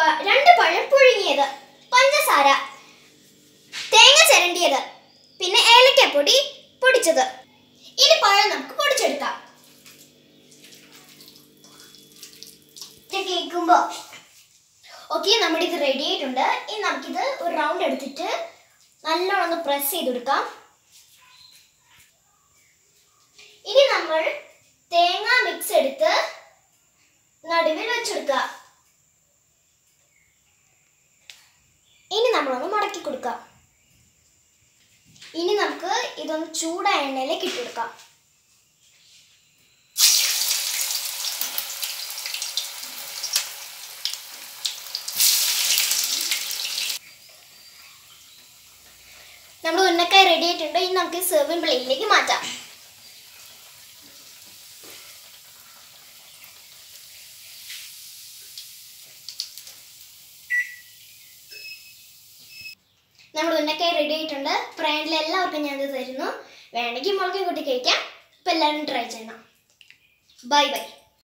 പ- രണ്ട് പഴം പുഴുങ്ങിയത് പഞ്ചസാര തേങ്ങ ചിരണ്ടിയത് പിന്നെ ഏലക്കപ്പൊടി പൊടിച്ചത് ഇനി പഴം നമുക്ക് പൊടിച്ചെടുക്കാം ഇത് കേൾക്കുമ്പോ ഓക്കെ നമ്മുടെ ഇത് റെഡി ആയിട്ടുണ്ട് ഇനി നമുക്കിത് ഒരു റൗണ്ട് എടുത്തിട്ട് നല്ലോണം ഒന്ന് പ്രസ് ചെയ്തെടുക്കാം ഇനി നമ്മൾ തേങ്ങ മിക്സ് എടുത്ത് നടുവിൽ വെച്ചെടുക്കുക ഇനി നമ്മളൊന്ന് മടക്കി കൊടുക്കാം ഇനി നമുക്ക് ഇതൊന്ന് ചൂടായ എണ്ണയിലേക്ക് ഇട്ടുകൊടുക്കാം നമ്മുടെ ഉന്നക്കായ റെഡി ആയിട്ടുണ്ട് ഇനി നമുക്ക് സെർവിങ് പ്ലേറ്റിലേക്ക് മാറ്റാം നമ്മുടെ ഉന്നക്കായ റെഡി ആയിട്ടുണ്ട് ഫ്രണ്ടിൽ എല്ലാവർക്കും ഞാൻ ഇത് തരുന്നു വേണമെങ്കിൽ മുളകും കൂട്ടി കഴിക്കാം അപ്പം എല്ലാവരും ട്രൈ ചെയ്യണം ബൈ ബൈ